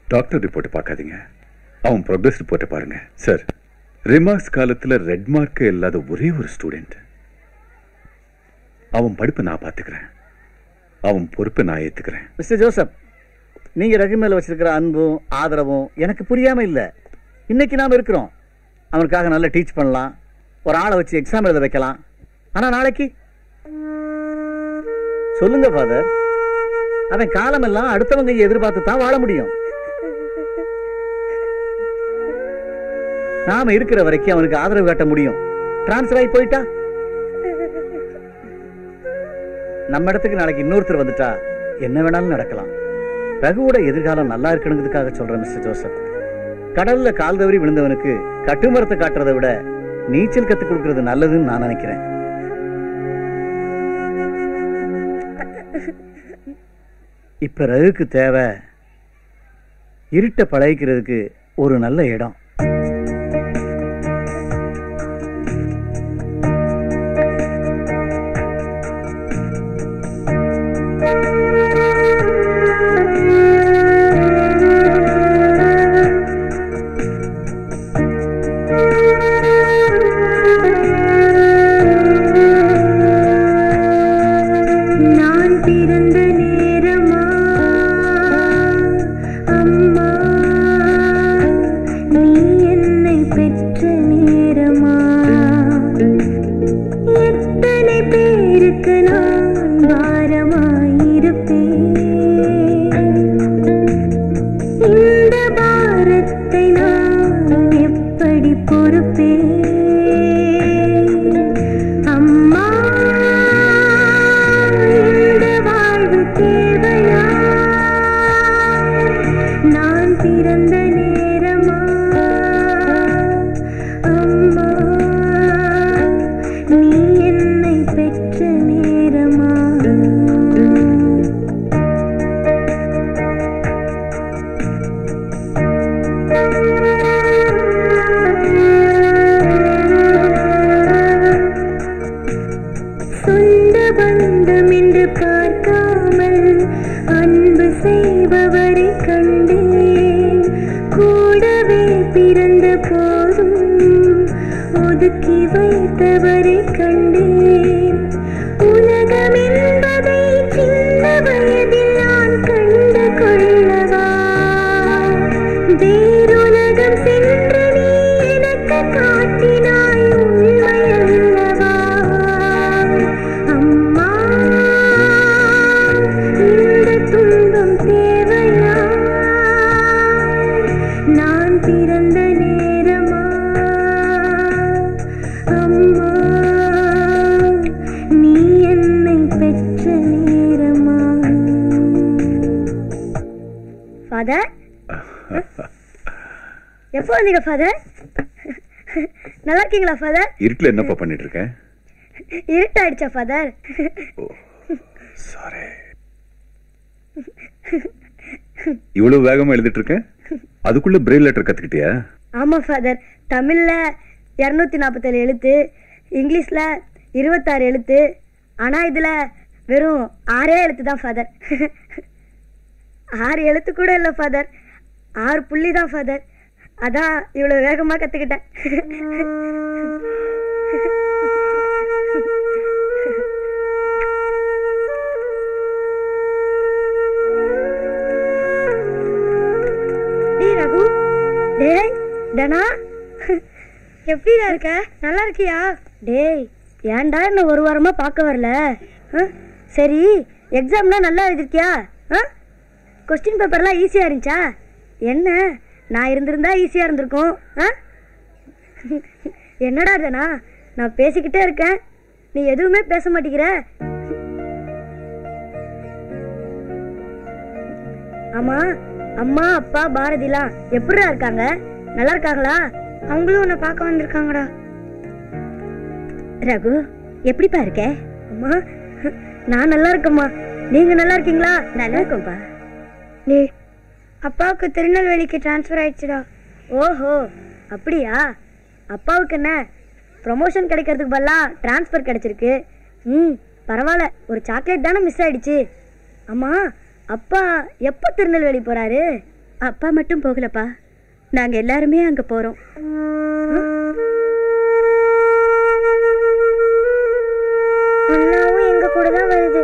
Doctor report பார்க்காதீங்க அவன் progress ரிப்போர்ட்டை பாருங்க சார் ரிமார்க்ஸ் காலத்துல ரெட் மார்க் இல்லாத ஒரே ஒரு ஸ்டூடெண்ட் அவன் படிப்பை நான் பார்த்துக்கிறேன் அவன் பொறுப்பை நான் ஏத்துக்கிறேன் மிஸ்டர் ஜோசப் நீங்க ரகு மேல வச்சிருக்கிற அன்பும் ஆதரவும் எனக்கு புரியாம இல்ல இன்னைக்கு நாம இருக்கிறோம் அவனுக்காக நல்லா டீச் பண்ணலாம் ஒரு ஆளை வச்சு எக்ஸாம் எழுத வைக்கலாம் ஆனா நாளைக்கு சொல்லுங்க ஃபாதர் அவன் காலமெல்லாம் அடுத்தவங்க எதிர்பார்த்து தான் வாழ முடியும் நாம இருக்கிற வரைக்கும் அவனுக்கு ஆதரவு காட்ட முடியும் டிரான்ஸ்ஃபர் ஆகி போயிட்டா நம்ம இடத்துக்கு நாளைக்கு இன்னொருத்தர் வந்துட்டா என்ன வேணாலும் நடக்கலாம் ரகுவோட எதிர்காலம் நல்லா இருக்கணுங்கிறதுக்காக சொல்றேன் மிஸ்டர் ஜோசப் கடல்ல கால் தவறி விழுந்தவனுக்கு கட்டுமரத்தை காட்டுறதை விட நீச்சல் கத்துக் கொடுக்கறது நல்லதுன்னு நான் நினைக்கிறேன் இப்ப ரகுக்கு தேவை இருட்ட பழகிக்கிறதுக்கு ஒரு நல்ல இடம் நான் பிறந்த நேரமா அம்மா நீ என்னை பெற்ற நேரமா எத்தனை பேருக்கு நான் பாரமாயிருப்பேன் இந்த பாரத்தை நான் எப்படி பொறுப்பேன் அம்மா இந்த வாழ்வு தேவையா நான் பிறந்த நேரமா அம்மா நீ என்னை பெற்ற நேரமா சொந்த பந்தம் என்று பார்க்காமல் அன்பு செய்பவரை கண்டேன் கூடவே பிறந்த போதும் ஒதுக்கி வைத்தவரை கண்டேன் உலகம் என்பதை சின்ன வயதில் நான் கண்டு கொள்ளவா வேறுலகம் சென்று நீ எனக்கு காட்டினாய் உண்மை அல்லவா அம்மா இந்த துன்பம் தேவையா நான் பிறந்த நேரமா அம்மா நீ என்னை பெற்ற நேரமா ஃபாதர் எப்போ வந்தீங்க ஃபாதர் நல்லா இருக்கீங்களா ஃபாதர் இருட்டுல என்னப்பா பண்ணிட்டு இருக்கேன் இருட்டாயிடுச்சா ஃபாதர் சாரி இவ்வளவு வேகமா எழுதிட்டு இருக்கேன் அதுக்குள்ள பிரெயில் லெட்டர் கத்துக்கிட்டியா ஆமா ஃபாதர் தமிழ்ல இரநூத்தி நாற்பத்தேழு எழுத்து இங்கிலீஷ்ல இருபத்தாறு எழுத்து ஆனா இதுல வெறும் ஆறே எழுத்து தான் ஃபாதர் ஆறு எழுத்து கூட இல்லை ஃபாதர் ஆறு புள்ளி தான் ஃபாதர் அதான் இவ்வளவு வேகமா கத்துக்கிட்டேன் டேய் ரகு டேய் தனா எப்படிடா இருக்க நல்லா இருக்கியா டேய் ஏன்டா என்ன ஒரு வாரமா பார்க்க வரல ஆ? சரி எக்ஸாம்னா நல்லா எழுதிருக்கியா கொஸ்டின் பேப்பர்லாம் ஈஸியா இருந்துச்சா என்ன நான் இருந்திருந்தா ஈஸியா இருந்திருக்கும் ஆ? என்னடா தனா நான் பேசிக்கிட்டே இருக்கேன் நீ எதுவுமே பேச மாட்டேங்கிற ஆமா அம்மா அப்பா பாரதிலாம் எப்படிடா இருக்காங்க நல்லா இருக்காங்களா அவங்களும் உன்னை பார்க்க வந்திருக்காங்கடா ரகு எப்படிப்பா இருக்க அம்மா நான் நல்லா இருக்கேம்மா நீங்க நல்லா இருக்கீங்களா நல்லா இருக்கோம்ப்பா நீ அப்பாவுக்கு திருநெல்வேலிக்கு ட்ரான்ஸ்ஃபர் ஆயிடுச்சுடா ஓஹோ அப்படியா அப்பாவுக்கு என்ன ப்ரொமோஷன் கிடைக்கிறதுக்கு பதிலாக ட்ரான்ஸ்ஃபர் கிடைச்சிருக்கு ம் பரவாயில்ல ஒரு சாக்லேட் தானே மிஸ் ஆயிடுச்சு அம்மா அப்பா எப்போ திருநெல்வேலி போறாரு அப்பா மட்டும் போகலப்பா நாங்க எல்லாருமே அங்க போறோம் அண்ணாவும் எங்க கூட தான் வருது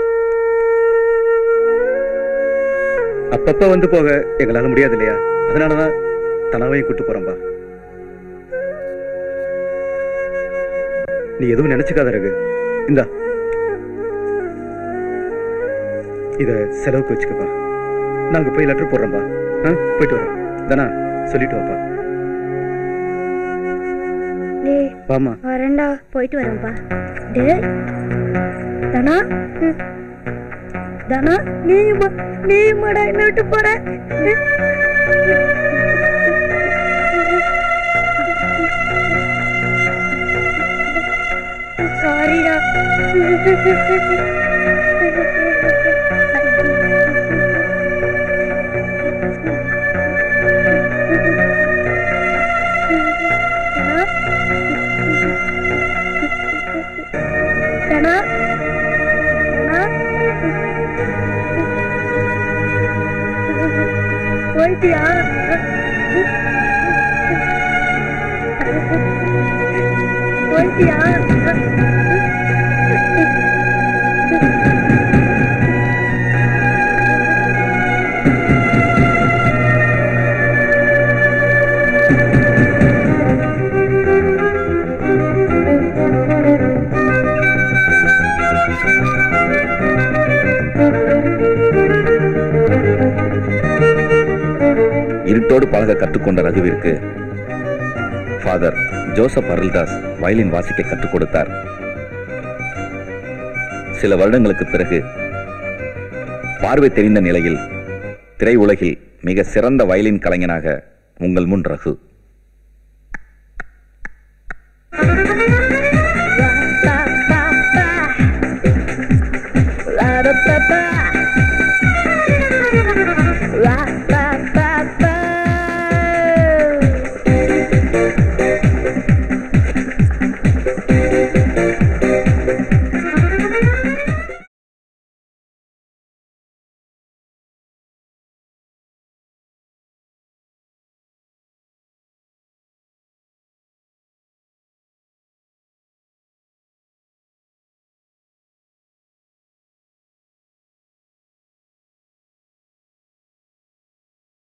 அப்பப்ப வந்து போக எங்களால முடியாது இல்லையா அதனாலதான் தனாவையும் கூட்டு போறோம்பா நீ எதுவும் நினைச்சுக்காத ரகு இந்தா இத செலவுக்கு வச்சுக்கப்பா நாங்க போய் லெட்டர் போடுறோம்பா ஆ, போயிட்டு வரோம் தானா சொல்லிட்டு வாப்பா டேய் வாமா வரேன்டா போயிட்டு வரோம்ப்பா டேய் தனா ம். தனா நீ நீ மடா என்ன விட்டு போற சாரிடா தனா தனா போயிட்டியா போயிட்டியா இருட்டோடு பழக கற்றுக்கொண்ட ரகுவிற்கு ஃபாதர் ஜோசப் அருள்தாஸ் வயலின் வாசிக்க கற்றுக் கொடுத்தார் சில வருடங்களுக்கு பிறகு பார்வை தெரிந்த நிலையில் திரையுலகில் மிக சிறந்த வயலின் கலைஞனாக உங்கள் முன் ரகு ஆ